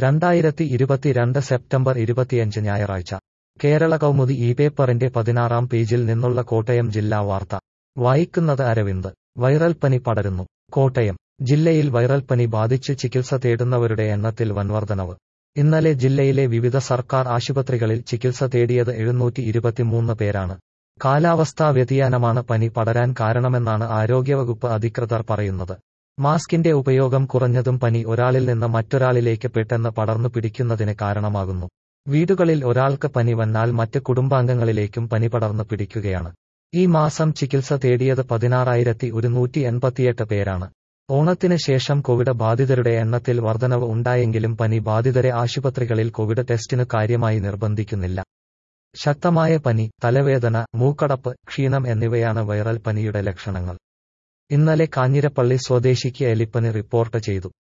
രണ്ടായിരത്തി ഇരുപത്തിരണ്ട് സെപ്റ്റംബർ ഇരുപത്തിയഞ്ച് ഞായറാഴ്ച കേരള കൗമുദി ഈ പേപ്പറിന്റെ പതിനാറാം പേജിൽ നിന്നുള്ള കോട്ടയം ജില്ലാ വാർത്ത വായിക്കുന്നത് അരവിന്ദ് വൈറൽ പനി പടരുന്നു കോട്ടയം ജില്ലയിൽ വൈറൽ പനി ബാധിച്ച് ചികിത്സ തേടുന്നവരുടെ എണ്ണത്തിൽ വൻവർധനവ് ഇന്നലെ ജില്ലയിലെ വിവിധ സർക്കാർ ആശുപത്രികളിൽ ചികിത്സ തേടിയത് എഴുന്നൂറ്റി ഇരുപത്തിമൂന്ന് പേരാണ് കാലാവസ്ഥാ വ്യതിയാനമാണ് പനി പടരാൻ കാരണമെന്നാണ് ആരോഗ്യവകുപ്പ് അധികൃതർ പറയുന്നത് മാസ്കിന്റെ ഉപയോഗം കുറഞ്ഞതും പനി ഒരാളിൽ നിന്ന് മറ്റൊരാളിലേക്ക് പെട്ടെന്ന് പടർന്നു പിടിക്കുന്നതിന് കാരണമാകുന്നു വീടുകളിൽ ഒരാൾക്ക് പനി വന്നാൽ മറ്റ് കുടുംബാംഗങ്ങളിലേക്കും പനി പടർന്നു പിടിക്കുകയാണ് ഈ മാസം ചികിത്സ തേടിയത് പതിനാറായിരത്തി ഒരുന്നൂറ്റി എൺപത്തിയെട്ട് പേരാണ് ഓണത്തിന് ശേഷം കോവിഡ് ബാധിതരുടെ എണ്ണത്തിൽ വർധനവ് ഉണ്ടായെങ്കിലും പനി ബാധിതരെ ആശുപത്രികളിൽ കോവിഡ് ടെസ്റ്റിനു കാര്യമായി നിർബന്ധിക്കുന്നില്ല ശക്തമായ പനി തലവേദന മൂക്കടപ്പ് ക്ഷീണം എന്നിവയാണ് വൈറൽ പനിയുടെ ലക്ഷണങ്ങൾ ഇന്നലെ കാഞ്ഞിരപ്പള്ളി സ്വദേശിക്ക് എലിപ്പനി റിപ്പോർട്ട് ചെയ്തു